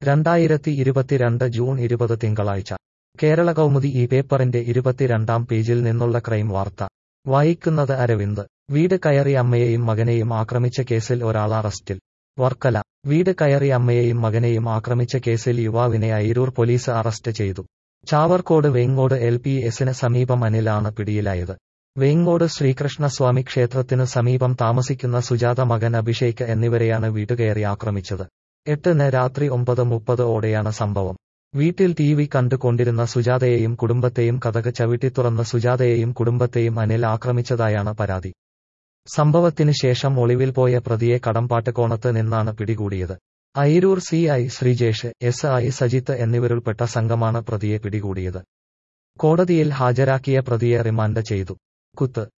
രണ്ടായിരത്തി ഇരുപത്തിരണ്ട് ജൂൺ ഇരുപത് തിങ്കളാഴ്ച കേരള കൗമുദി ഈ പേപ്പറിന്റെ ഇരുപത്തിരണ്ടാം പേജിൽ നിന്നുള്ള ക്രൈം വാർത്ത വായിക്കുന്നത് അരവിന്ദ് വീട് കയറി അമ്മയെയും മകനെയും ആക്രമിച്ച കേസിൽ ഒരാൾ അറസ്റ്റിൽ വർക്കല വീട് കയറി അമ്മയെയും മകനെയും ആക്രമിച്ച കേസിൽ യുവാവിനെ അയിരൂർ പോലീസ് അറസ്റ്റ് ചെയ്തു ചാവർക്കോട് വേങ്ങോട് എൽ പി എസിന് സമീപം അനിലാണ് പിടിയിലായത് വേങ്ങോട് ശ്രീകൃഷ്ണസ്വാമി ക്ഷേത്രത്തിനു സമീപം താമസിക്കുന്ന സുജാത മകൻ അഭിഷേക് എന്നിവരെയാണ് വീട്ടുകയറി ആക്രമിച്ചത് എട്ടിന് രാത്രി ഒമ്പത് മുപ്പത് ഓടെയാണ് സംഭവം വീട്ടിൽ ടി വി കണ്ടുകൊണ്ടിരുന്ന സുജാതയെയും കുടുംബത്തെയും കഥക് ചവിട്ടിത്തുറന്ന് സുജാതയെയും കുടുംബത്തെയും അനിൽ ആക്രമിച്ചതായാണ് പരാതി സംഭവത്തിന് ശേഷം ഒളിവിൽ പോയ പ്രതിയെ കടമ്പാട്ടുകോണത്ത് നിന്നാണ് പിടികൂടിയത് Ayiroor C I Sreejesh S I Sajith എന്നിവരുൾപ്പെട്ട സംഘമാണ് പ്രതിയെ പിടികൂടിയത് കോടതിയിൽ ഹാജരാക്കിയ പ്രതിയെ റിമാൻഡ് ചെയ്തു കുത്ത്